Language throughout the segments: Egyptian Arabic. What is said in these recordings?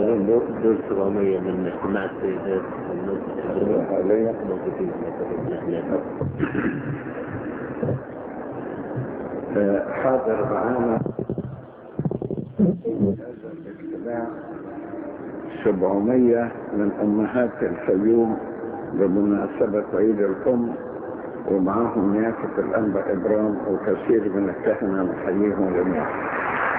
دول دول 700 من اجتماع السيدات حاليا موجودين مثلا آه، حاضر معانا هذا الاجتماع 700 من أمهات الفيوم بمناسبة عيد الأم ومعاهم نيافة الأنبا إبرام وكثير من الكهنة نحييهم جميعا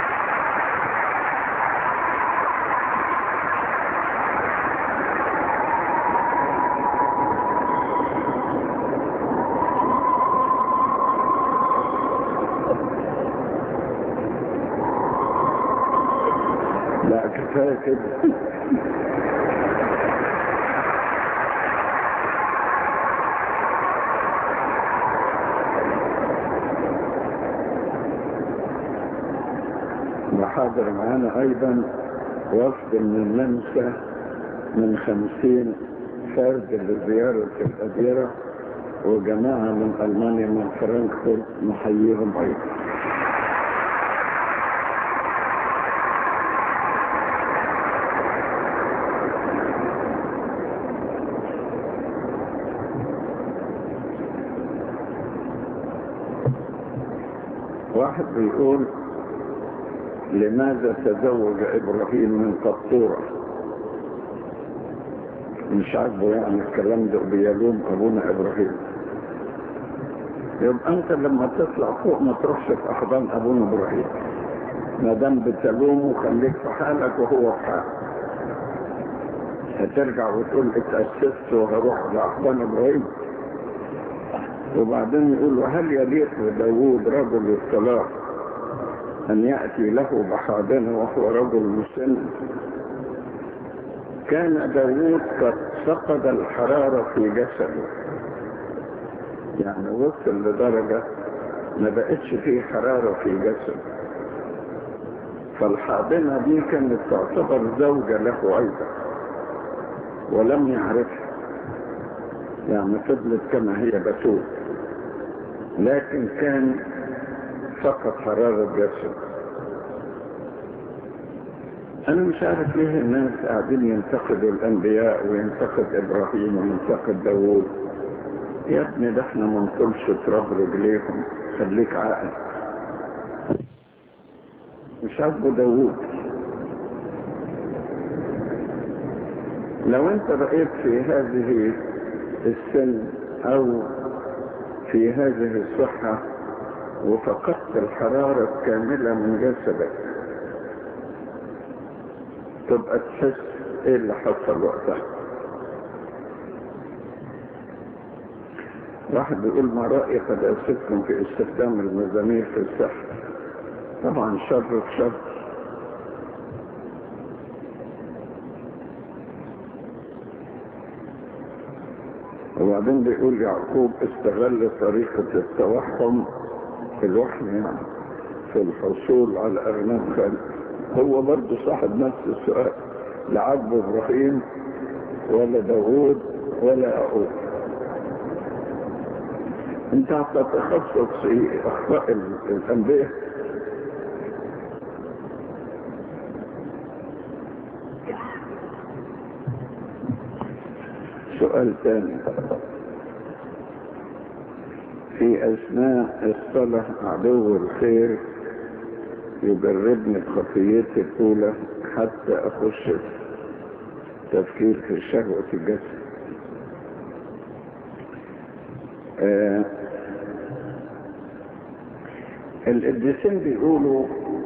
لا كفاية كده وحاضر معانا أيضا وفد من النمسا من خمسين فرد لزيارة الأديرة وجماعة من ألمانيا من فرانكفورت نحييهم أيضا واحد بيقول لماذا تزوج ابراهيم من قطورة مش عاجبه يعني الكلام ده بيلوم ابونا ابراهيم يبقى انت لما تطلع فوق ما تروحش في احضان ابونا ابراهيم ما دام بتلومه خليك في حالك وهو في حالك هترجع وتقول اتأسست وهروح لأحضان إبراهيم وبعدين يقول هل يليق بداوود رجل الصلاة أن يأتي له بحاضنه وهو رجل مسن كان داوود قد فقد الحرارة في جسده يعني وصل لدرجة ما بقتش فيه حرارة في جسده فالحاضنة دي كانت تعتبر زوجة له أيضا ولم يعرفها يعني فضلت كما هي بتول لكن كان فقط حرارة جسد أنا مش عارف ليه الناس قاعدين ينتقدوا الأنبياء وينتقد إبراهيم وينتقد داوود يا ابني ده احنا ما نطولش تراب رجليهم خليك عاقل مش عاجبه داوود لو انت بقيت في هذه السن او في هذه الصحة وفقدت الحرارة الكاملة من جسدك تبقى تحس ايه اللي حصل وقتها واحد بيقول ما رأي قداستكم في استخدام المزامير في السحر طبعا شر في شر وبعدين بيقول يعقوب استغل طريقة التوحم في الوحي يعني في الحصول على أغنام خلق هو برضه صاحب نفس السؤال لا عجبه إبراهيم ولا داوود ولا يعقوب انت هتتخصص في اخطاء الانبياء سؤال ثاني في اثناء الصلاة عدو الخير يجربني بخطيتي الاولى حتى اخش تفكير في شهوة الجسد آه القديسين بيقولوا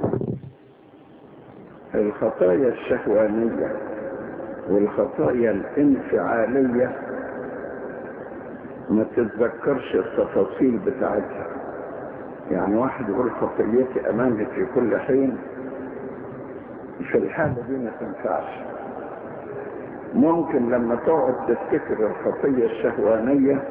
الخطايا الشهوانية والخطايا الانفعالية ما تتذكرش التفاصيل بتاعتها يعني واحد يقول خطيتي امامي في كل حين في الحالة دي ما تنفعش ممكن لما تقعد تفتكر الخطية الشهوانية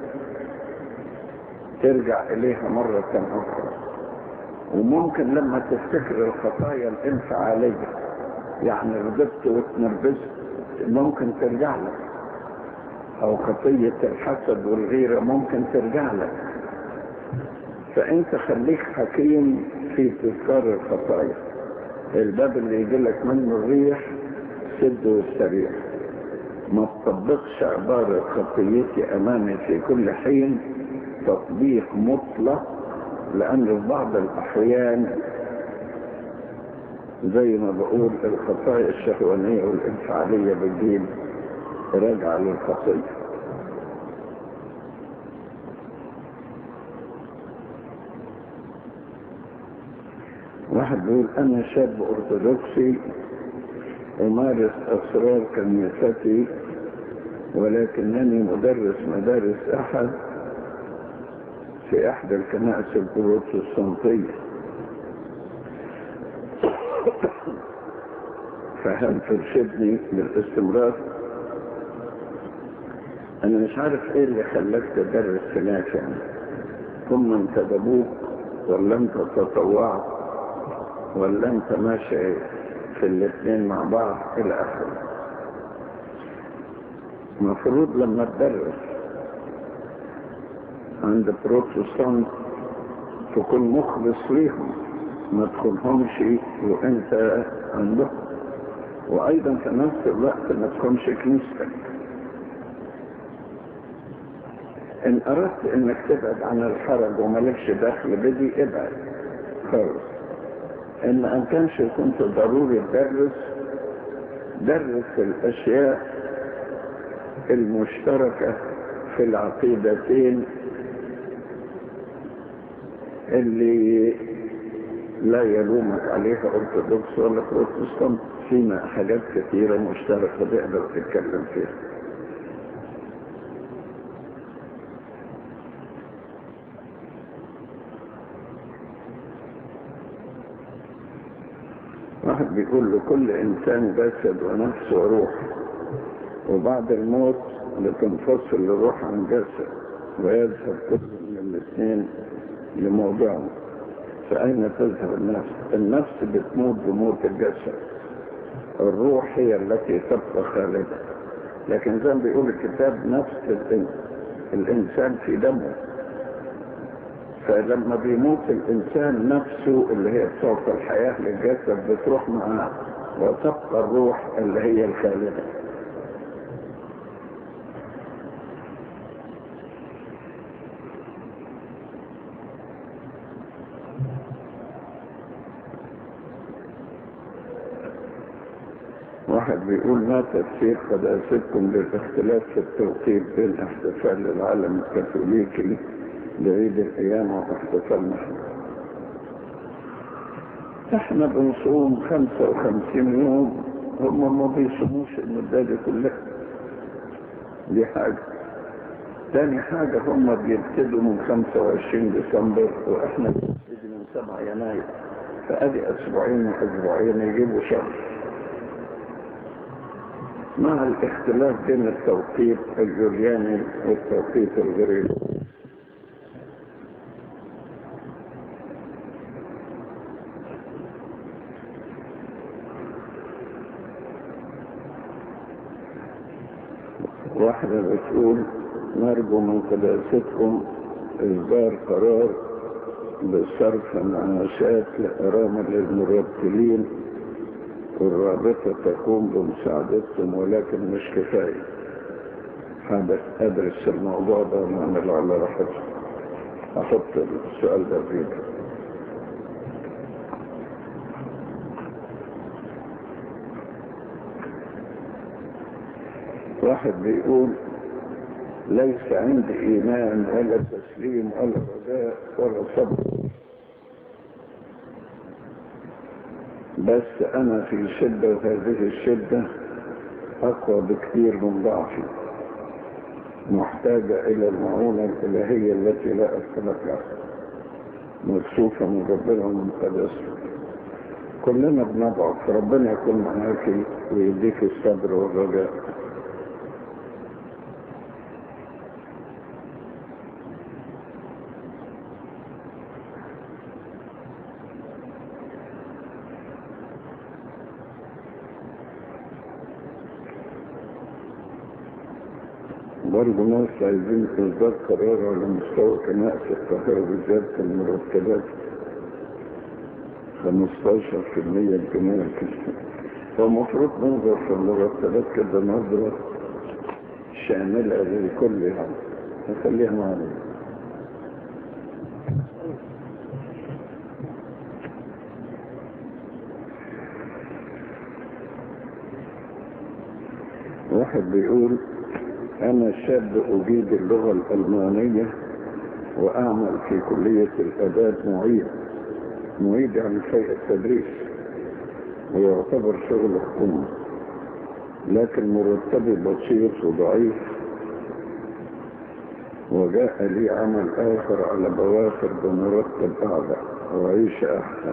ترجع إليها مرة أخرى وممكن لما تفتكر الخطايا الانفعالية يعني غضبت واتنرفزت ممكن ترجع لك أو خطية الحسد والغيرة ممكن ترجع لك فأنت خليك حكيم في تذكار الخطايا الباب اللي يجي لك منه الريح السد والسريع ما تطبقش عبارة خطيتي أمامي في كل حين تطبيق مطلق لأن في بعض الأحيان زي ما بقول الخطايا الشهوانية والانفعالية بتجيب راجعة للخطية واحد بيقول أنا شاب أرثوذكسي أمارس أسرار كنيستي ولكنني مدرس مدارس أحد في إحدى الكنائس البروتستانتية فهل ترشدني بالاستمرار أنا مش عارف إيه اللي خلاك تدرس هناك يعني هم انتدبوك ولا أنت تطوعت ولا أنت ماشي في الاثنين مع بعض إلى آخره المفروض لما تدرس عند بروتستانت تكون مخلص ليهم ما تكونهمش وانت عندهم وايضا في نفس الوقت ما تكونش كنيستك ان اردت انك تبعد عن الحرج ومالكش دخل بدي ابعد خالص ان ما كانش كنت ضروري تدرس درس الاشياء المشتركة في العقيدتين اللي لا يلومك عليها ارثوذكس ولا بروتستانت فينا حاجات كثيرة مشتركة تقدر تتكلم فيها واحد بيقول لكل انسان جسد ونفس وروح وبعد الموت لتنفصل الروح عن جسد ويذهب كل من الاثنين لموضعه فأين تذهب النفس النفس بتموت بموت الجسد الروح هي التي تبقى خالدة لكن زي ما بيقول الكتاب نفس الإنسان في دمه فلما بيموت الإنسان نفسه اللي هي بتعطي الحياة للجسد بتروح معاه وتبقى الروح اللي هي الخالدة واحد بيقول ما تفسير قداستكم للاختلاف في التوقيت بين احتفال العالم الكاثوليكي لعيد القيامة واحتفالنا احنا بنصوم 55 يوم هم ما بيصوموش المدة دي كلها دي حاجة تاني حاجة هم بيبتدوا من 25 ديسمبر واحنا بنبتدي من 7 يناير فادي اسبوعين واسبوعين يجيبوا شهر مع الاختلاف بين التوقيت الجولياني والتوقيت الغريبي واحدة بتقول نرجو من قداستكم إصدار قرار بصرف معاشات لإرامة للمرتلين والرابطة تقوم بمساعدتهم ولكن مش كفاية حابب أدرس الموضوع ده ونعمل على راحتي أحط السؤال ده فيه واحد بيقول ليس عندي إيمان ولا تسليم ولا رجاء ولا صبر بس أنا في شدة وهذه الشدة أقوى بكثير من ضعفي محتاجة إلى المعونة الإلهية التي لا أستمت لها مكسوفة من ربنا ومن قدسه كلنا بنضعف ربنا يكون معاك ويديك الصبر والرجاء برضه ناس عايزين إصدار قرار على مستوى كنائس القاهرة بزيادة المرتبات 15% الجنيه فالمفروض ننظر في المرتبات كده نظرة شاملة للكل يعني نخليها معنا واحد بيقول أنا شاب أجيد اللغة الألمانية وأعمل في كلية الآداب معيد معيد يعني شيء التدريس ويعتبر شغل حكومة لكن مرتبي بسيط وضعيف وجاء لي عمل آخر على بوافر بمرتب أعلى وعيش أحسن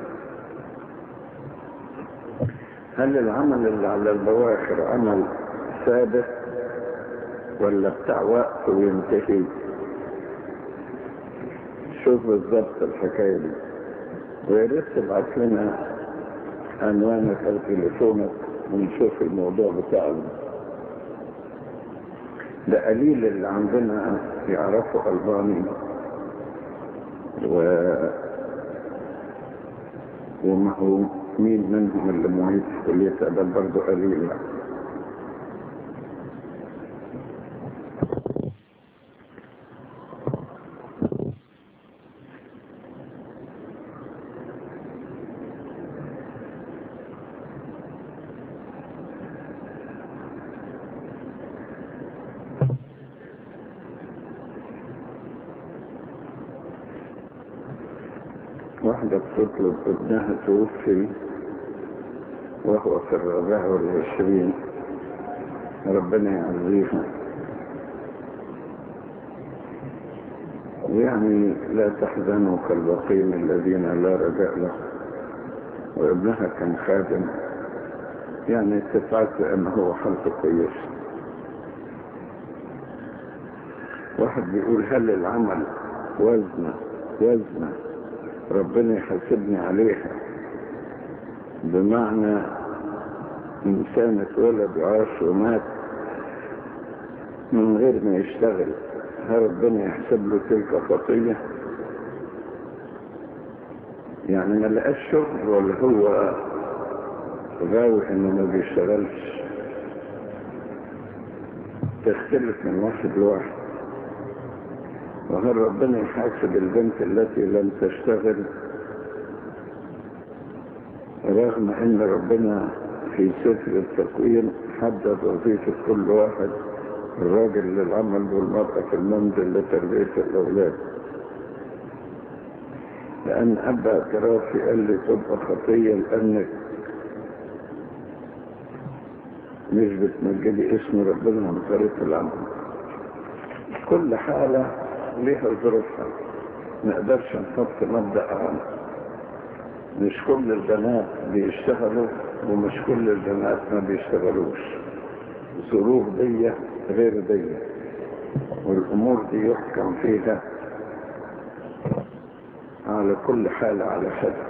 هل العمل اللي على البواخر عمل ثابت ولا بتاع وقت وينتهي شوف بالظبط الحكاية دي ويا ريت تبعت لنا عنوانك او تليفونك ونشوف الموضوع بتاعنا ده قليل اللي عندنا يعرفوا ألباني و ومعه مين منهم اللي معيد في كلية أدب برضه قليل يعني. واحدة بتطلب ابنها توفي وهو في الرابعة والعشرين ربنا يعزيها يعني لا تحزنوا كالبقين الذين لا رجاء له وابنها كان خادم يعني اتفقت انه هو حالته كويسه واحد بيقول هل العمل وزنه وزنه ربنا يحاسبني عليها بمعنى إنسان اتولد وعاش ومات من غير ما يشتغل هل ربنا يحسب له تلك خطية يعني ما لقاش شغل ولا هو غاوي انه ما بيشتغلش تختلف من واحد لواحد وهل ربنا يحاسب البنت التي لم تشتغل رغم ان ربنا في سفر التكوين حدد وظيفة كل واحد الراجل للعمل والمرأة في المنزل لتربية الأولاد لأن أبا اعترافي قال لي تبقى خطية لأنك مش بتمجدي اسم ربنا عن طريق العمل كل حالة ليها ظروفها ما نقدرش نحط مبدأ عام مش كل البنات بيشتغلوا ومش كل البنات ما بيشتغلوش ظروف دي غير دي والأمور دي يحكم فيها على كل حالة على حدة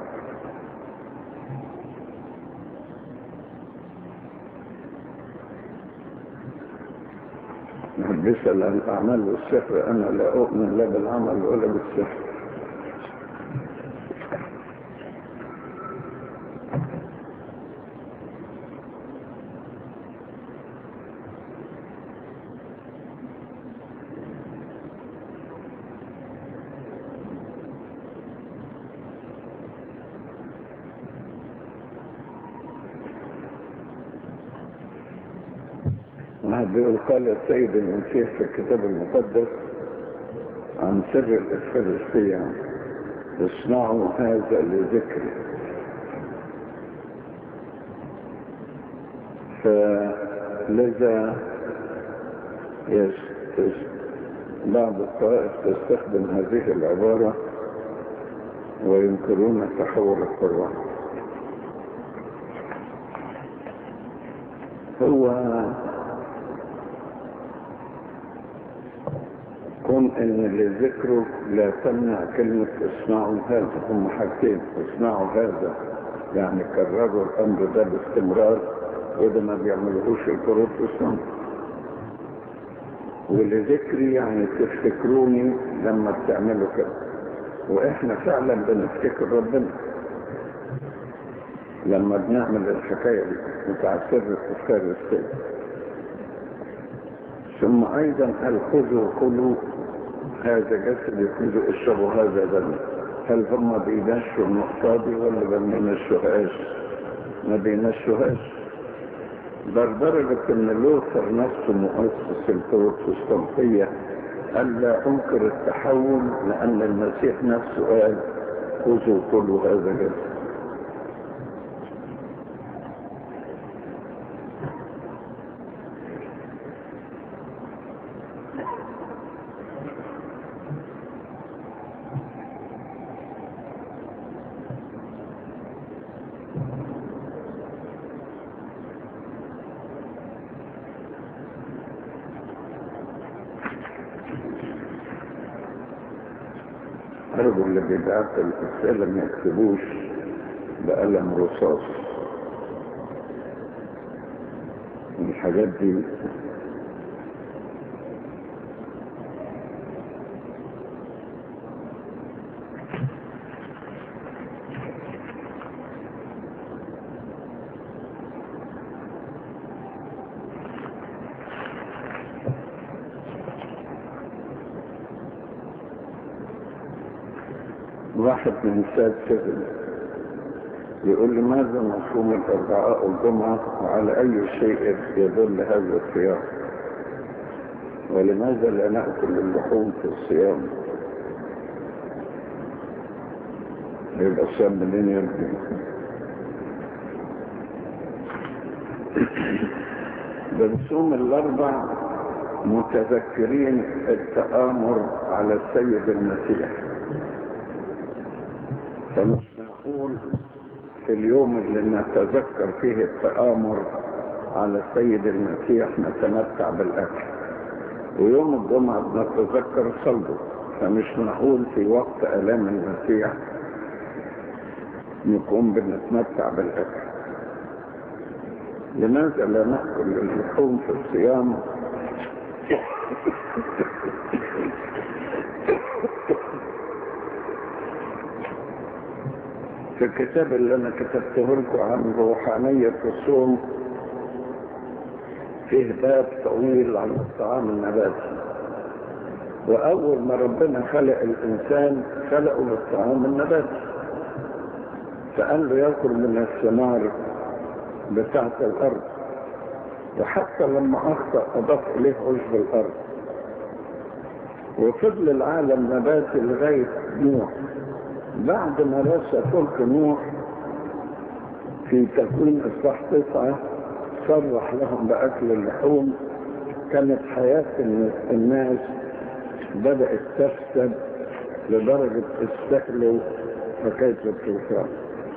بيسأل عن الأعمال والسحر أنا لا أؤمن لا بالعمل ولا بالسحر واحد بيقول قال السيد المسيح في الكتاب المقدس عن سر الإفخارستية اصنعوا هذا لذكري فلذا يست... بعض الطائف تستخدم هذه العبارة وينكرون تحول القرآن هو كون ان اللي ذكره لا تمنع كلمة اسمعوا هذا هم حاجتين اسمعوا هذا يعني كرروا الامر ده باستمرار وده ما بيعملوش البروتستانت ولذكري يعني تفتكروني لما بتعملوا كده واحنا فعلا بنفتكر ربنا لما بنعمل الحكاية دي بتاع سر استذكار السيد ثم أيضا قال خذوا كلوا هذا جسد خذوا اشربوا هذا دم هل هم بيمشوا النقطة دي ولا ما بيمشوهاش؟ ما بيمشوهاش ده لدرجة ان لوثر نفسه مؤسس البروتستانتية قال لا انكر التحول لان المسيح نفسه قال خذوا كلوا هذا جسد أرجو اللي بيبعت الأسئلة ما يكتبوش بقلم رصاص الحاجات دي واحد من ساد سجن يقول لي ماذا مفهوم الأربعاء والجمعة وعلى أي شيء يدل هذا الصيام ولماذا لا نأكل اللحوم في الصيام يبقى الصيام منين يرجع بنصوم الأربع متذكرين التآمر على السيد المسيح فمش نقول في اليوم اللي نتذكر فيه التآمر على السيد المسيح نتمتع بالأكل ويوم الجمعة بنتذكر صلبه فمش نقول في وقت آلام المسيح نكون بنتمتع بالأكل لماذا لا نأكل اللحوم في الصيام في الكتاب اللي انا كتبته لكم عن روحانية الصوم فيه باب طويل عن الطعام النباتي واول ما ربنا خلق الانسان خلقه للطعام النباتي فقال له ياكل من الثمار بتاعة الارض وحتى لما اخطأ اضاف اليه عشب الارض وفضل العالم نباتي لغاية نوح بعد ما رسى فلك نوح في تكوين اصلاح تسعة صرح لهم بأكل اللحوم كانت حياة الناس بدأت تفسد لدرجة استهلوا حكاية الطوفان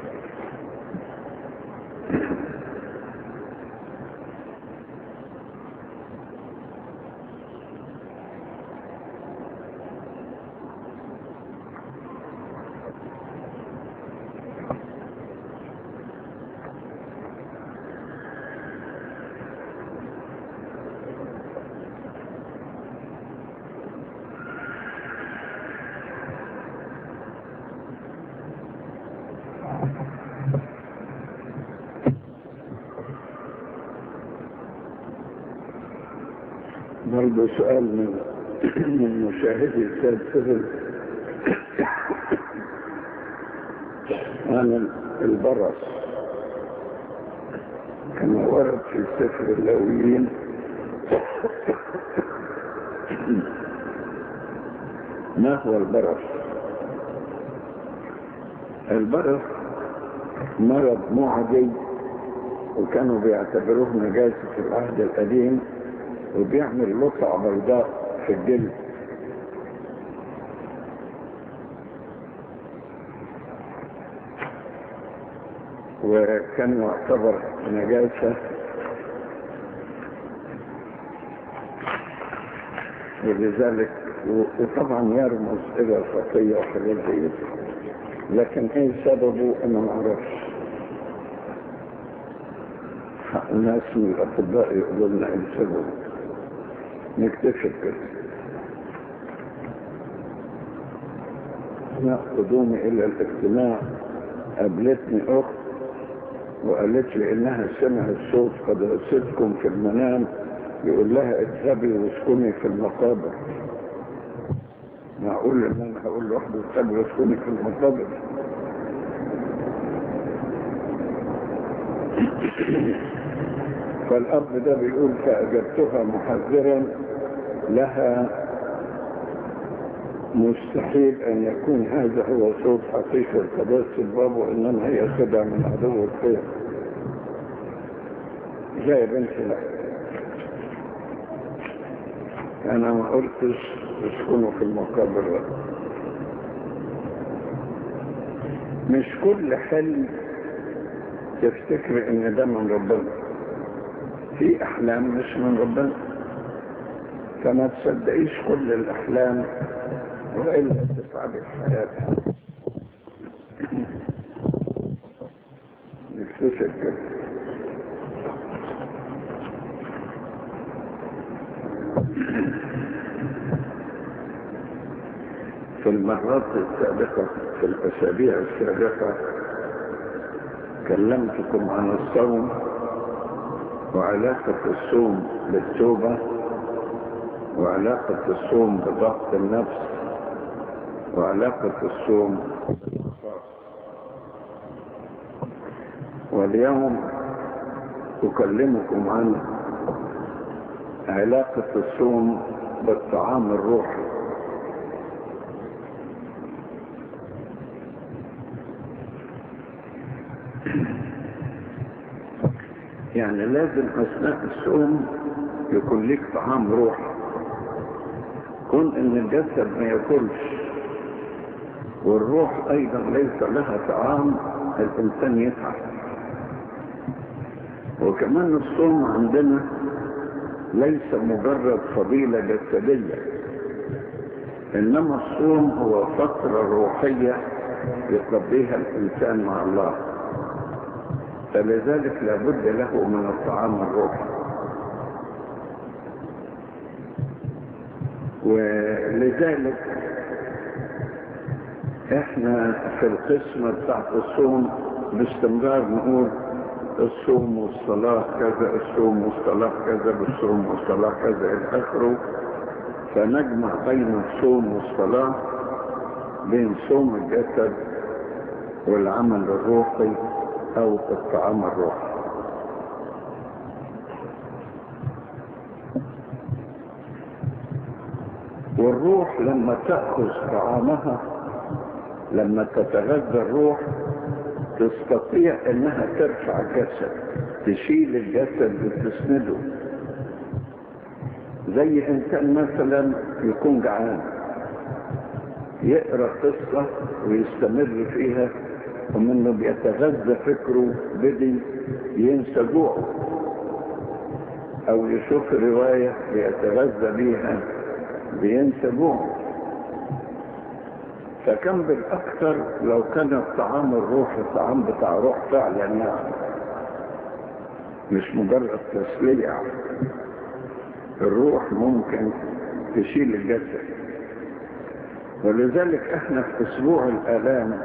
برضه سؤال من من مشاهدي السيد سهل عن البرص كما ورد في سفر اللاويين ما هو البرص البرص مرض معدي وكانوا بيعتبروه نجاسة في العهد القديم وبيعمل لطع بيضاء في الجلد وكان يعتبر نجاسة ولذلك وطبعا يرمز الى الخطية وحاجات زي لكن ايه سببه انا ما اعرفش الناس من الاطباء يقولوا لنا ايه سببه نكتشف كده أثناء قدومي إلى الاجتماع قابلتني أخت وقالت لي انها سمعت صوت قداستكم في المنام يقول لها اذهبي واسكني في المقابر معقول ان انا هقول لوحده اذهبي واسكني في المقابر فالاب ده بيقول فاجبتها محذرا لها مستحيل ان يكون هذا هو صوت حقيقي قداسة الباب وانما هي خدعة من عدو الخير لا يا بنتي لا انا ما قلتش اسكنوا في المقابر لا. مش كل حلم تفتكر ان ده من ربنا في احلام مش من ربنا فما تصدقيش كل الاحلام والا تتعبي في حياتك نكتشف كده في المرات السابقة في الأسابيع السابقة كلمتكم عن الصوم وعلاقة الصوم بالتوبة وعلاقة الصوم بضغط النفس وعلاقة الصوم بالإخلاص واليوم أكلمكم عن علاقة الصوم بالطعام الروحي يعني لازم أثناء الصوم يكون لك طعام روحي كون ان الجسد ما ياكلش والروح ايضا ليس لها طعام الانسان يتعب وكمان الصوم عندنا ليس مجرد فضيلة جسدية انما الصوم هو فترة روحية يقضيها الانسان مع الله فلذلك لابد له من الطعام الروحي ولذلك احنا في القسمة بتاعت الصوم باستمرار نقول الصوم والصلاة كذا الصوم والصلاة كذا بالصوم والصلاة كذا إلى آخره فنجمع بين الصوم والصلاة بين صوم الجسد والعمل الروحي أو الطعام الروحي والروح لما تأخذ طعامها لما تتغذى الروح تستطيع انها ترفع الجسد تشيل الجسد وتسنده زي انسان مثلا يكون جعان يقرا قصه ويستمر فيها ومنه بيتغذى فكره بدي ينسى جوعه او يشوف روايه بيتغذى بيها بينسى جوعه فكان بالاكثر لو كان الطعام الروحي الطعام بتاع روح فعلا يعني مش مجرد تسليع الروح ممكن تشيل الجسد ولذلك احنا في اسبوع الالام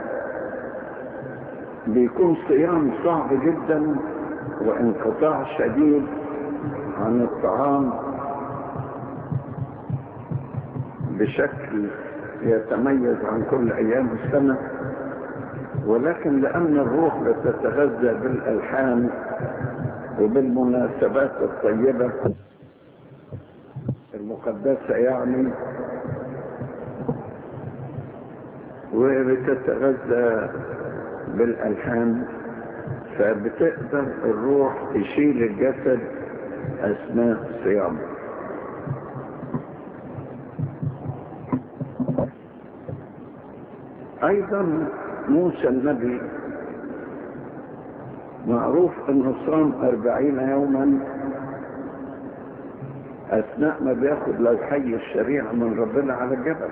بيكون صيام صعب جدا وانقطاع شديد عن الطعام بشكل يتميز عن كل ايام السنة ولكن لان الروح بتتغذى بالالحان وبالمناسبات الطيبة المقدسة يعني وبتتغذى بالالحان فبتقدر الروح تشيل الجسد اثناء الصيام ايضا موسى النبي معروف انه صام اربعين يوما اثناء ما بياخد لوحي الشريعة من ربنا على الجبل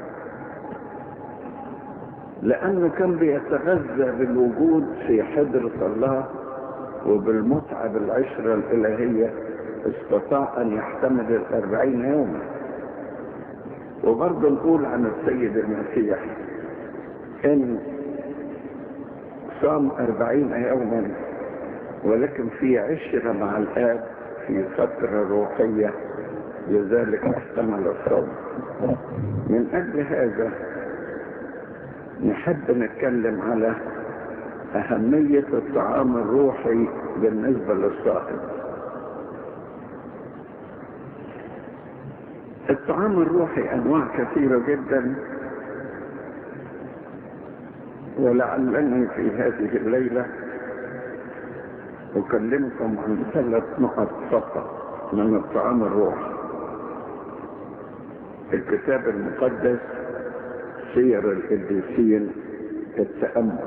لانه كان بيتغذى بالوجود في حضرة الله وبالمتعة بالعشرة الالهية استطاع ان يحتمل الاربعين يوما وبرضه نقول عن السيد المسيح ان صام أربعين يوما ولكن في عشرة مع الآب في فترة روحية لذلك احتمل الصوم من أجل هذا نحب نتكلم على أهمية الطعام الروحي بالنسبة للصائم الطعام الروحي أنواع كثيرة جدا ولعلني في هذه الليلة أكلمكم عن ثلاث نقط فقط من الطعام الروحي الكتاب المقدس سير القديسين التأمل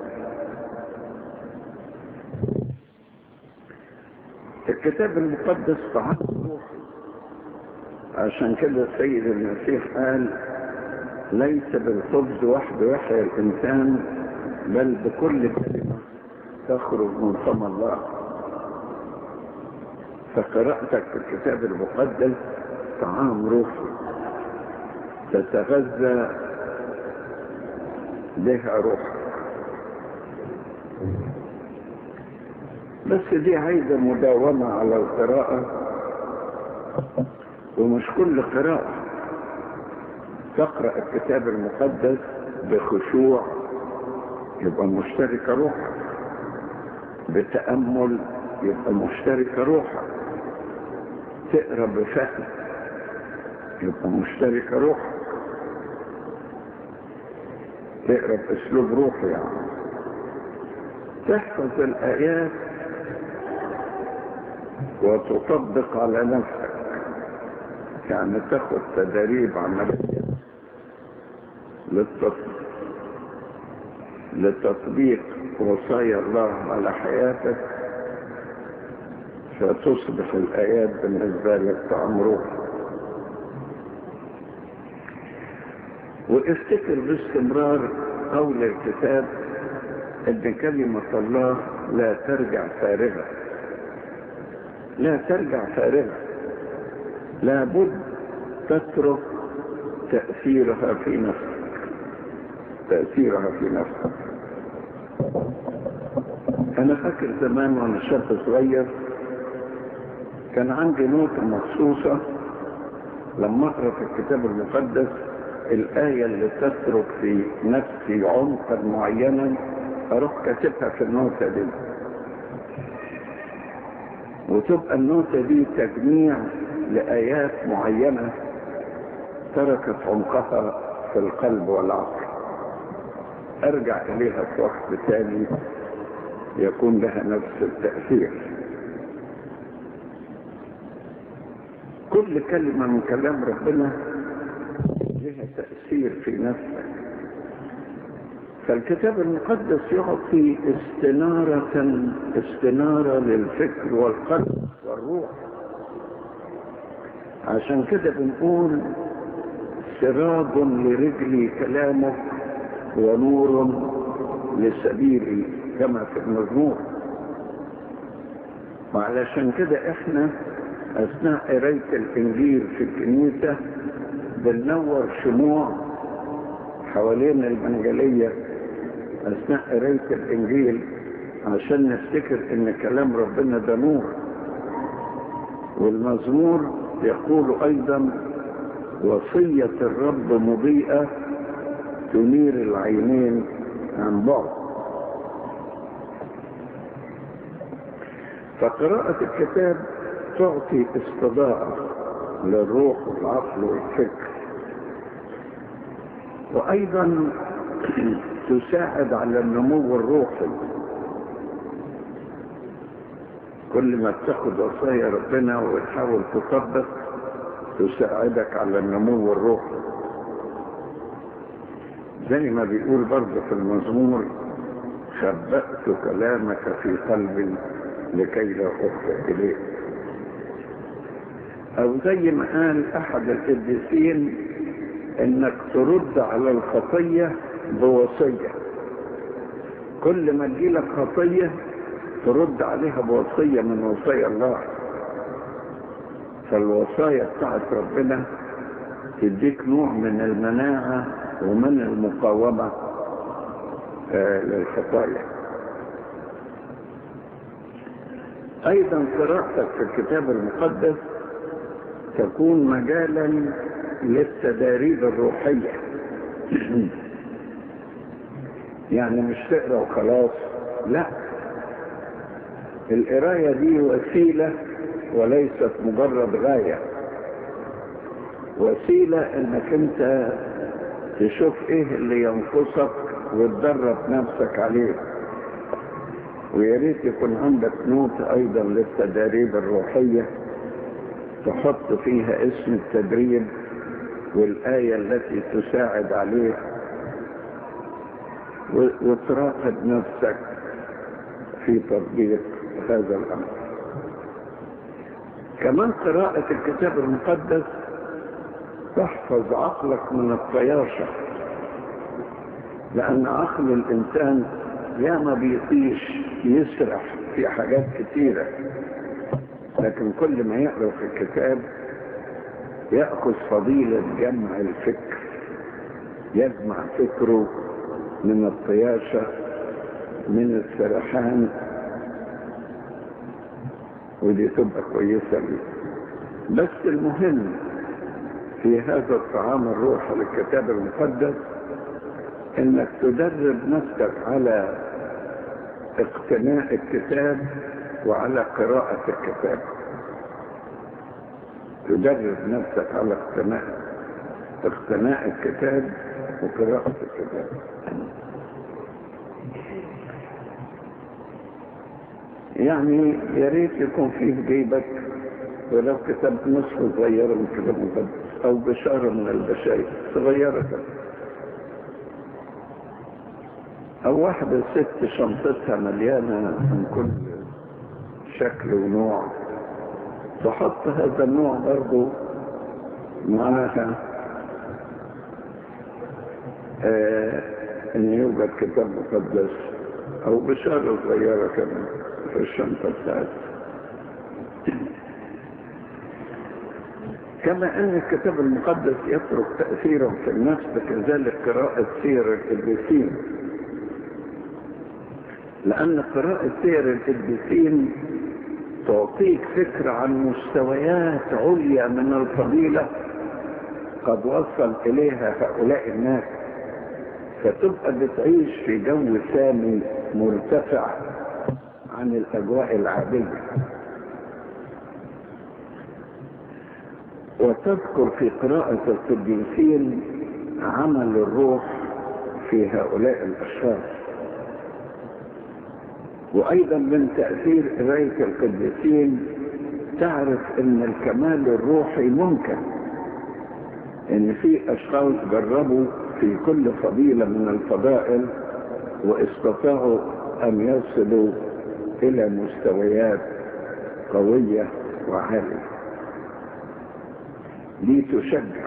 الكتاب المقدس طعام روحي عشان كده السيد المسيح قال ليس بالخبز وحده يحيا الإنسان بل بكل كلمة تخرج من فم الله فقراءتك في الكتاب المقدس طعام روحي تتغذى بها روحك بس دي عايزة مداومة على القراءة ومش كل قراءة تقرأ الكتاب المقدس بخشوع يبقى مشتركة روحك بتأمل يبقى مشتركة روحك تقرأ بفهم يبقى مشتركة روحك تقرأ بأسلوب روحي يعني تحفظ الآيات وتطبق على نفسك يعني تاخد تدريب عملية للتطبيق لتطبيق وصايا الله على حياتك فتصبح الآيات بالنسبة لك طعم روحي وافتكر باستمرار قول الكتاب ان كلمة الله لا ترجع فارغة لا ترجع فارغة لابد تترك تأثيرها في نفسك تأثيرها في نفسك أنا فاكر زمان وأنا شاب صغير كان عندي نوتة مخصوصة لما أقرأ في الكتاب المقدس الآية اللي تترك في نفسي عمقا معينا أروح كاتبها في النوتة دي وتبقى النوتة دي تجميع لآيات معينة تركت عمقها في القلب والعقل أرجع إليها في وقت ثاني يكون لها نفس التأثير كل كلمة من كلام ربنا لها تأثير في نفسك فالكتاب المقدس يعطي استنارة استنارة للفكر والقلب والروح عشان كده بنقول سراج لرجلي كلامك ونور لسبيلي كما في المزمور وعلشان كده احنا اثناء قرايه الانجيل في الكنيسه بننور شموع حوالين المنجليه اثناء قرايه الانجيل عشان نفتكر ان كلام ربنا ده نور والمزمور يقول ايضا وصيه الرب مضيئه تنير العينين عن بعد فقراءة الكتاب تعطي استضاءة للروح والعقل والفكر وأيضا تساعد على النمو الروحي كل ما تاخد وصايا ربنا وتحاول تطبق تساعدك على النمو الروحي زي ما بيقول برضه في المزمور خبأت كلامك في قلبي لكي لا أخطئ إليه أو زي ما قال أحد القديسين إنك ترد على الخطية بوصية كل ما تجيلك خطية ترد عليها بوصية من وصايا الله فالوصايا بتاعت ربنا تديك نوع من المناعة ومن المقاومة آه للخطايا أيضا قراءتك في الكتاب المقدس تكون مجالا للتداريب الروحية يعني مش تقرا وخلاص لا القراية دي وسيلة وليست مجرد غاية وسيلة انك انت تشوف ايه اللي ينقصك وتدرب نفسك عليه ويا ريت يكون عندك نوت ايضا للتدريب الروحية تحط فيها اسم التدريب والآية التي تساعد عليه وتراقب نفسك في تطبيق هذا الأمر كمان قراءة الكتاب المقدس تحفظ عقلك من الطياشة لأن عقل الإنسان ياما بيطيش يسرح في حاجات كتيرة لكن كل ما يقرأ في الكتاب يأخذ فضيلة جمع الفكر يجمع فكره من الطياشة من السرحان ودي تبقى كويسة لي بس المهم في هذا الطعام الروحي للكتاب المقدس انك تدرب نفسك على اقتناء الكتاب وعلى قراءة الكتاب تدرب نفسك على اقتناء اقتناء الكتاب وقراءة الكتاب يعني يا ريت يكون فيه جيبك ولو كتبت نصف صغيرة من كتاب مقدس أو بشارة من البشاير صغيرة كده أو واحدة ست شنطتها مليانة من كل شكل ونوع تحط هذا النوع برضو معاها آه ان يوجد كتاب مقدس او بشارة صغيرة كمان في الشنطة بتاعتها كما ان الكتاب المقدس يترك تأثيرا في النفس كذلك قراءة سير القديسين لأن قراءة سير القديسين تعطيك فكرة عن مستويات عليا من الفضيلة قد وصل إليها هؤلاء الناس فتبقى بتعيش في جو سامي مرتفع عن الأجواء العادية وتذكر في قراءة القديسين عمل الروح في هؤلاء الأشخاص وأيضا من تأثير قراية القديسين تعرف أن الكمال الروحي ممكن أن في أشخاص جربوا في كل فضيلة من الفضائل واستطاعوا أن يصلوا إلى مستويات قوية وعالية دي تشجع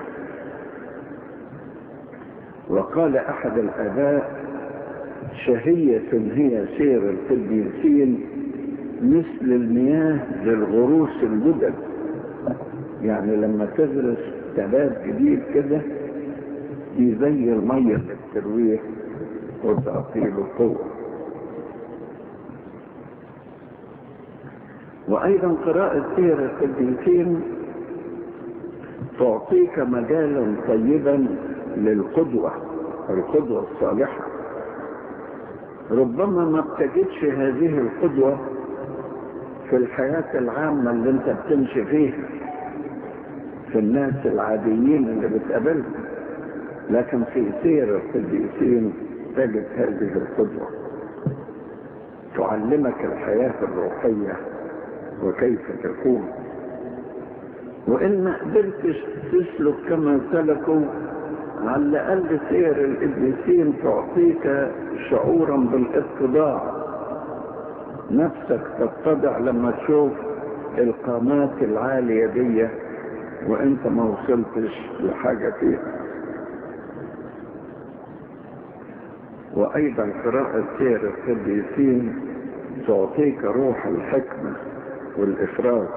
وقال أحد الآباء شهية هي سير القديسين مثل المياه للغروس الجدد يعني لما تغرس تبات جديد كده دي زي المية للترويح وتعطيل القوة وأيضا قراءة سير القديسين تعطيك مجالا طيبا للقدوة القدوة الصالحة ربما ما بتجدش هذه القدوة في الحياة العامة اللي انت بتمشي فيها في الناس العاديين اللي بتقابلهم لكن في سير القديسين تجد هذه القدوة تعلمك الحياة الروحية وكيف تكون وإن ما قدرتش تسلك كما سلكوا على الأقل سير القديسين تعطيك شعورا بالاتضاع نفسك تتضع لما تشوف القامات العالية دي وانت ما وصلتش لحاجة فيها وأيضا قراءة سير القديسين تعطيك روح الحكمة والإفراط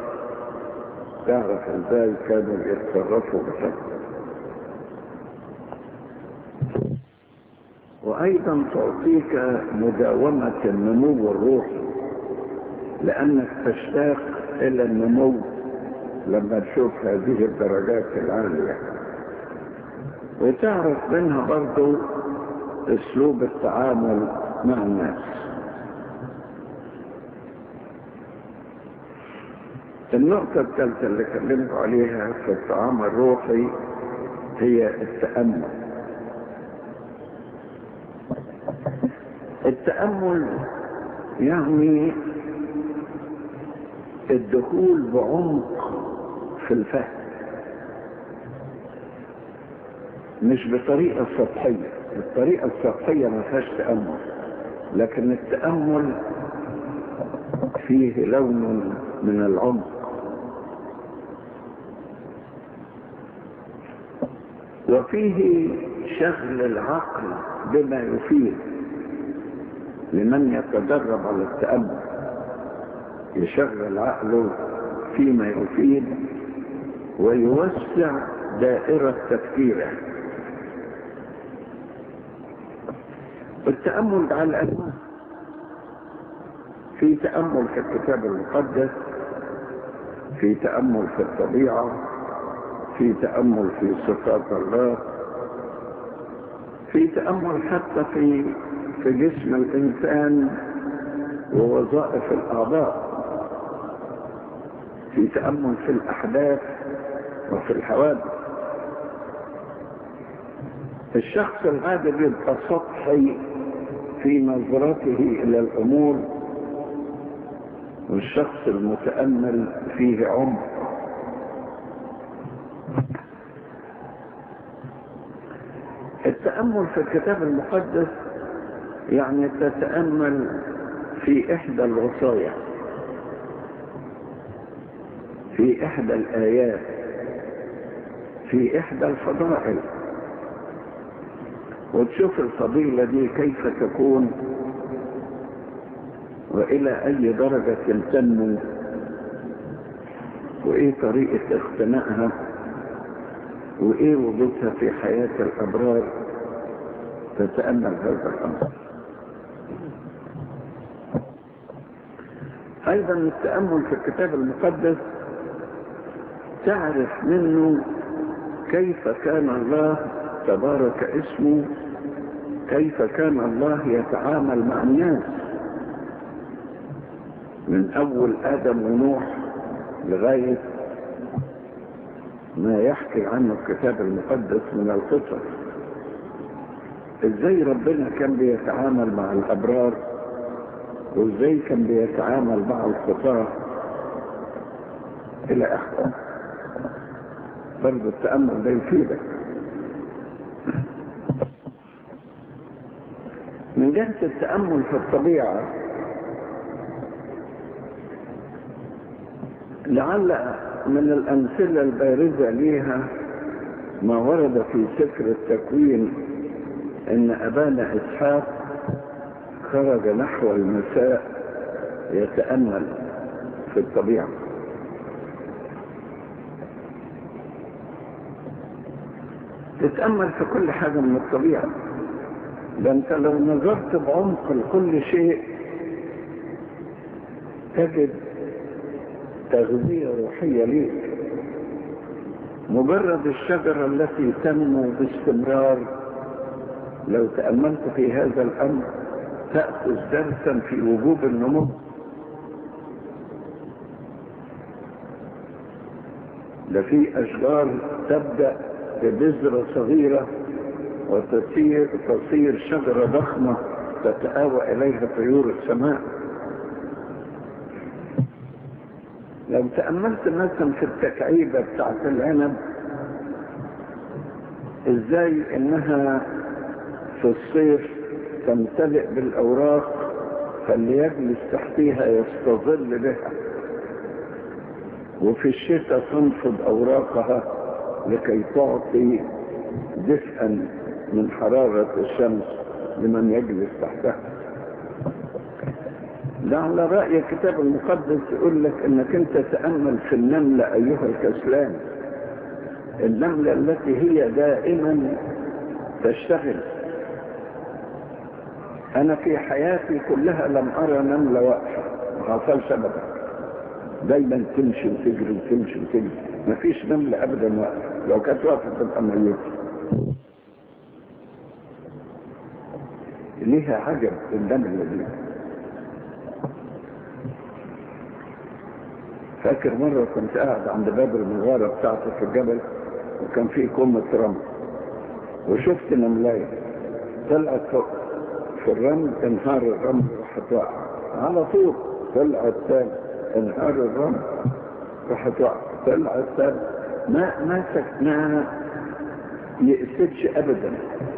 تعرف ازاي كانوا يتصرفوا بحكمة وأيضا تعطيك مداومة النمو الروحي لأنك تشتاق إلى النمو لما تشوف هذه الدرجات العالية وتعرف منها برضو اسلوب التعامل مع الناس النقطة الثالثة اللي كلمت عليها في الطعام الروحي هي التأمل التأمل يعني الدخول بعمق في الفهم مش بطريقة سطحية الطريقة السطحية ما فيهاش تأمل لكن التأمل فيه لون من العمق وفيه شغل العقل بما يفيد لمن يتدرب على التأمل يشغل عقله فيما يفيد ويوسع دائرة تفكيره التأمل على الأنواع في تأمل في الكتاب المقدس في تأمل في الطبيعة في تأمل في صفات الله في تأمل حتى في في جسم الإنسان ووظائف الأعضاء في تأمل في الأحداث وفي الحوادث الشخص العادي بيبقى سطحي في نظرته إلى الأمور والشخص المتأمل فيه عمق التأمل في الكتاب المقدس يعني تتأمل في إحدى الوصايا في إحدى الآيات في إحدى الفضائل وتشوف الفضيلة دي كيف تكون وإلى أي درجة تنمو وإيه طريقة اقتنائها وإيه وجودها في حياة الأبرار تتأمل هذا الأمر أيضا التأمل في الكتاب المقدس تعرف منه كيف كان الله تبارك اسمه كيف كان الله يتعامل مع الناس من أول آدم ونوح لغاية ما يحكي عنه الكتاب المقدس من القصص ازاي ربنا كان بيتعامل مع الأبرار وازاي كان بيتعامل مع الخطاة إلى آخره برضه التأمل ده يفيدك من جهة التأمل في الطبيعة لعل من الأمثلة البارزة ليها ما ورد في سفر التكوين أن أبانا إسحاق خرج نحو المساء يتأمل في الطبيعة تتأمل في كل حاجة من الطبيعة ده انت لو نظرت بعمق لكل شيء تجد تغذية روحية ليك مجرد الشجرة التي تنمو باستمرار لو تأملت في هذا الأمر تأخذ درسا في وجوب النمو ده في أشجار تبدأ ببذرة صغيرة وتصير تصير شجرة ضخمة تتآوى إليها طيور السماء لو تأملت مثلا في التكعيبة بتاعت العنب ازاي انها في الصيف تمتلئ بالأوراق فاللي يجلس تحتيها يستظل بها وفي الشتاء تنفض أوراقها لكي تعطي دفئا من حرارة الشمس لمن يجلس تحتها ده على رأي الكتاب المقدس يقول لك انك انت تأمل في النملة ايها الكسلان النملة التي هي دائما تشتغل انا في حياتي كلها لم ارى نملة واقفة تتغافلش ابدا دايما تمشي وتجري وتمشي وتجري مفيش نملة ابدا واقفة لو كانت واقفة تبقى ميتة ليها عجب النملة دي فاكر مرة كنت قاعد عند باب المغارة بتاعته في الجبل وكان في كومة رمل وشفت نملاية طلعت فوق في الرمل انهار الرمل راحت واقعة على طول طلعت تاني انهار الرمل راحت واقعة طلعت تاني ما ما سك ما يقسدش ابدا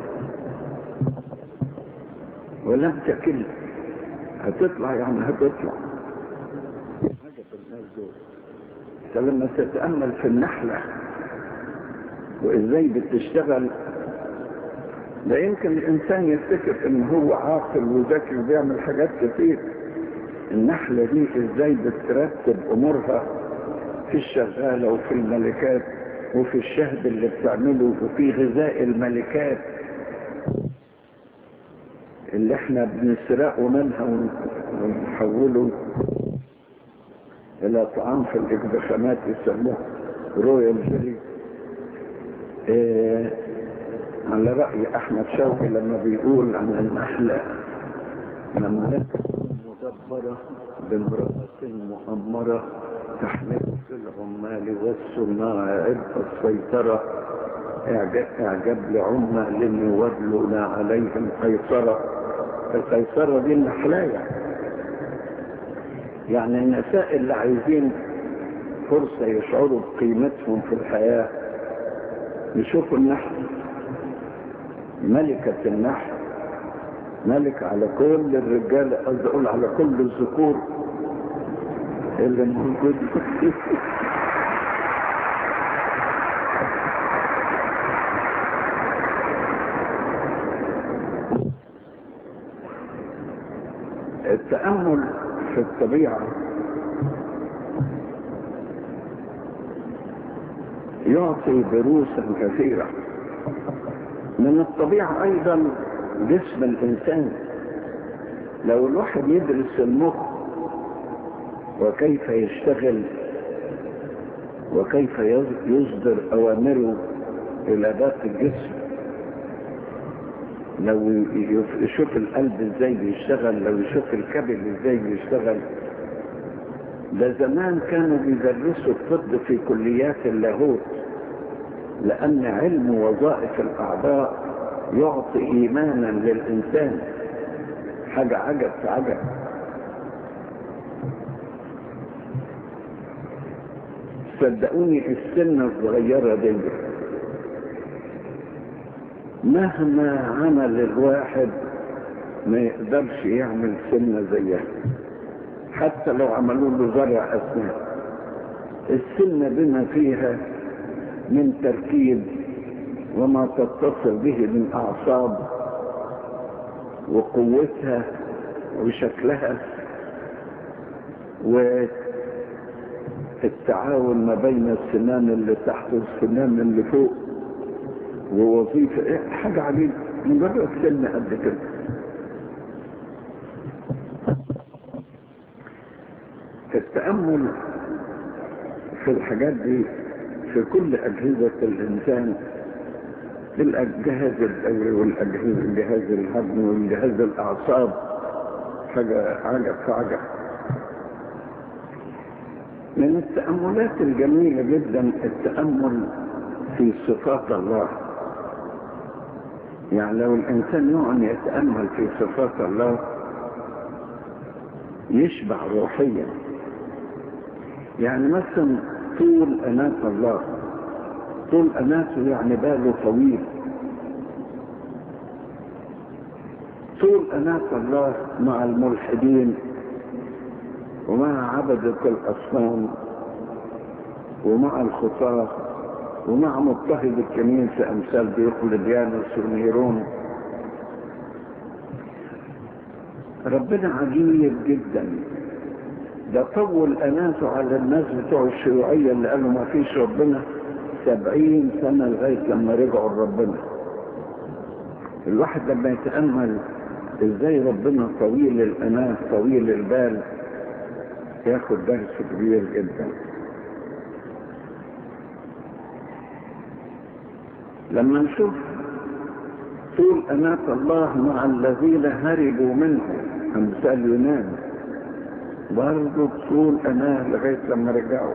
ولم تكل هتطلع يعني هتطلع عجب الناس دول فلما تتأمل في النحلة وإزاي بتشتغل لا يمكن الإنسان يفتكر إن هو عاقل وذكي وبيعمل حاجات كتير النحلة دي إزاي بترتب أمورها في الشغالة وفي الملكات وفي الشهد اللي بتعمله وفي غذاء الملكات اللي احنا بنسرقه منها ونحوله الى طعام في الاقدخانات يسموه رويال جيلي إيه على رأي احمد شوقي لما بيقول عن النحلة لما مدبرة بامرأة مؤمرة تحمل في العمال والصناع عبء السيطرة اعجاب, إعجاب لعمال يودلون عليهم قيصرة القيصرة دي النحلاية يعني النساء اللي عايزين فرصة يشعروا بقيمتهم في الحياة يشوفوا النحل ملكة النحل ملك على كل الرجال قصدي اقول على كل الذكور اللي موجود التأمل في الطبيعة يعطي دروسا كثيرة من الطبيعة أيضا جسم الإنسان لو الواحد يدرس المخ وكيف يشتغل وكيف يصدر أوامره إلى باقي الجسم لو يشوف القلب ازاي بيشتغل لو يشوف الكبد ازاي بيشتغل ده زمان كانوا بيدرسوا الطب في كليات اللاهوت لأن علم وظائف الأعضاء يعطي إيمانا للإنسان حاجة عجب في عجب صدقوني السنة الصغيرة دي مهما عمل الواحد ما يقدرش يعمل سنة زيها حتى لو عملوا له زرع أسنان السنة بما فيها من تركيب وما تتصل به من أعصاب وقوتها وشكلها والتعاون ما بين السنان اللي تحت والسنان اللي فوق ووظيفة إيه حاجة عجيبة مجرد سن قد كده التأمل في الحاجات دي في كل أجهزة الإنسان الجهاز الدوري والأجهزة جهاز الهضم والجهاز الأعصاب حاجة عجب فعجب من التأملات الجميلة جدا التأمل في صفات الله يعني لو الإنسان يقعد يتأمل في صفات الله يشبع روحيا يعني مثلا طول أناة الله طول أناته يعني باله طويل طول أناة الله مع الملحدين ومع عبدة الأصنام ومع الخطاة ومع مضطهد الكنيسة أمثال ديوقلديانوس ونيرون ربنا عجيب جدا ده طول أناته على الناس بتوع الشيوعية اللي قالوا ما فيش ربنا سبعين سنة لغاية لما رجعوا لربنا الواحد لما يتأمل ازاي ربنا طويل الأناة طويل البال ياخد درس كبير جدا لما نشوف طول أناة الله مع الذين هربوا منه أمثال يونان برضه طول أناه لغاية لما رجعوا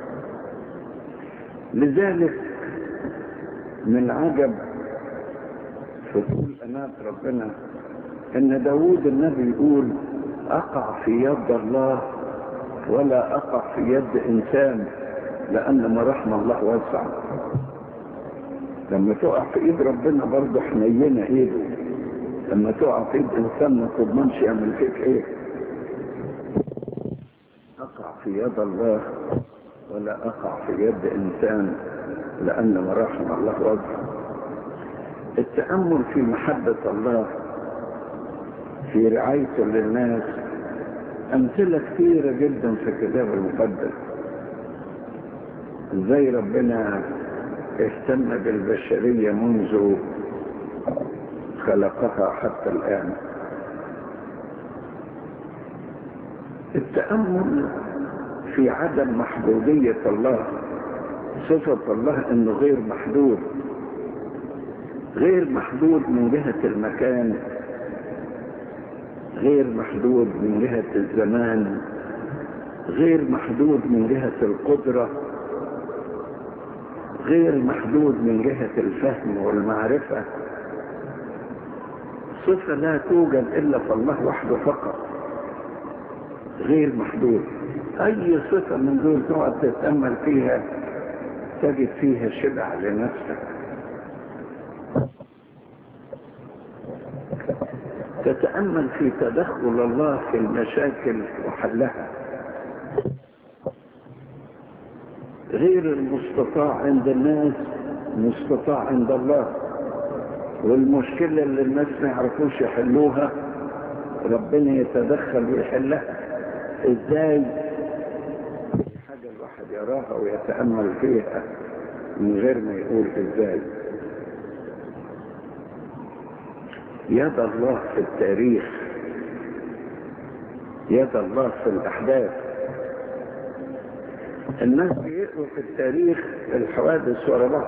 لذلك من عجب في طول أناة ربنا إن داوود النبي يقول أقع في يد الله ولا أقع في يد إنسان لأن مراحم الله واسعة لما تقع في ايد ربنا برضه حنينه ايده لما تقع في ايد انسان ما تضمنش يعمل فيك ايه اقع في يد الله ولا اقع في يد انسان لان مراحم الله واسعه التامل في محبه الله في رعايته للناس امثله كثيره جدا في الكتاب المقدس ازاي ربنا اهتم بالبشرية منذ خلقها حتى الآن التأمل في عدم محدودية الله صفة الله انه غير محدود غير محدود من جهة المكان غير محدود من جهة الزمان غير محدود من جهة القدرة غير محدود من جهة الفهم والمعرفة صفة لا توجد إلا في الله وحده فقط غير محدود أي صفة من دول تقعد تتأمل فيها تجد فيها شبع لنفسك تتأمل في تدخل الله في المشاكل وحلها غير المستطاع عند الناس مستطاع عند الله والمشكلة اللي الناس ما يعرفوش يحلوها ربنا يتدخل ويحلها ازاي دي حاجة الواحد يراها ويتأمل فيها من غير ما يقول ازاي يد الله في التاريخ يد الله في الأحداث الناس بيقروا في التاريخ الحوادث ورا بعض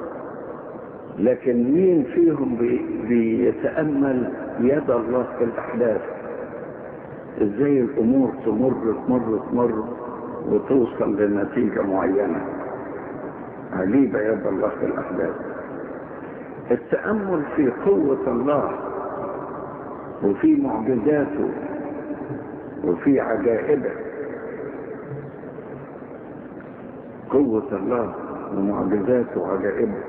لكن مين فيهم بي بيتأمل يد الله في الأحداث ازاي الأمور تمر تمر تمر وتوصل لنتيجة معينة عجيبة يد الله في الأحداث التأمل في قوة الله وفي معجزاته وفي عجائبه قوة الله ومعجزاته وعجائبه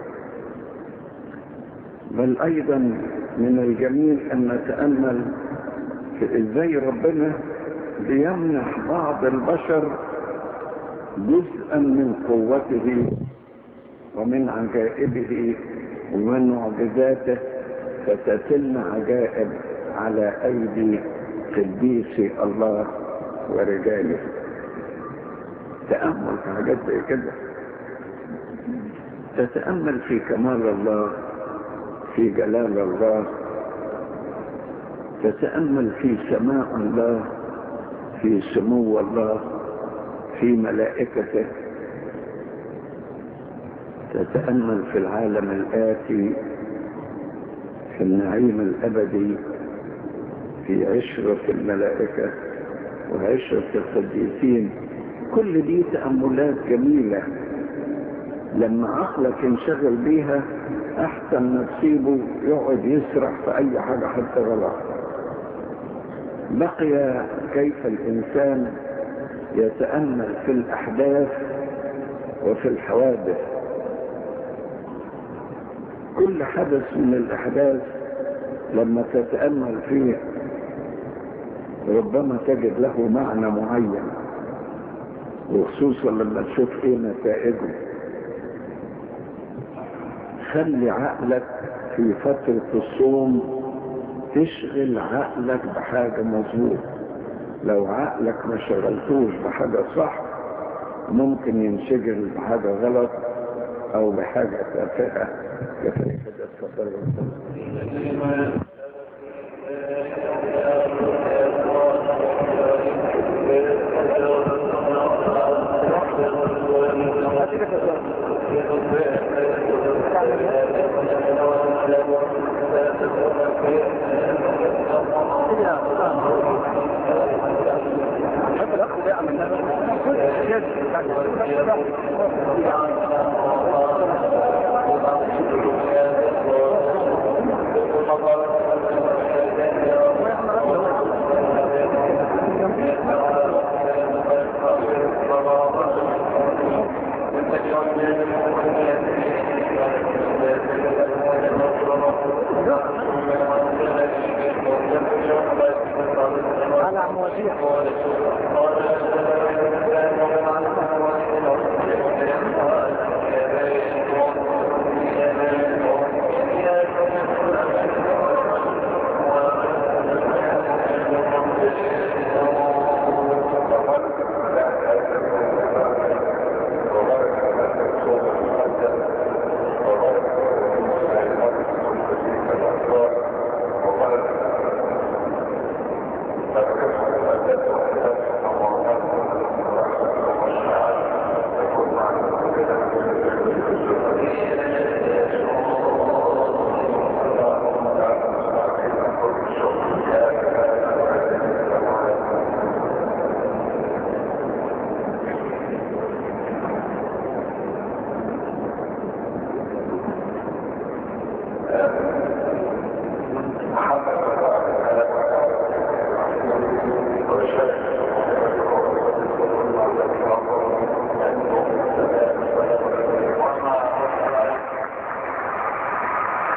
بل أيضا من الجميل أن نتأمل في إزاي ربنا بيمنح بعض البشر جزءا من قوته ومن عجائبه ومن معجزاته فتتم عجائب على أيدي قديسي الله ورجاله تأمل في حاجات زي كده تتأمل في كمال الله في جلال الله تتأمل في سماء الله في سمو الله في ملائكته تتأمل في العالم الآتي في النعيم الأبدي في عشرة الملائكة وعشرة القديسين كل دي تأملات جميلة لما عقلك ينشغل بيها أحسن ما تسيبه يقعد يسرح في أي حاجة حتى غلط بقي كيف الإنسان يتأمل في الأحداث وفي الحوادث كل حدث من الأحداث لما تتأمل فيه ربما تجد له معنى معين وخصوصا لما تشوف ايه نتائجه خلي عقلك في فترة الصوم تشغل عقلك بحاجة مظبوط لو عقلك ما شغلتوش بحاجة صح ممكن ينشغل بحاجة غلط او بحاجة تافهة كفاية كده اتفضل على مواضيع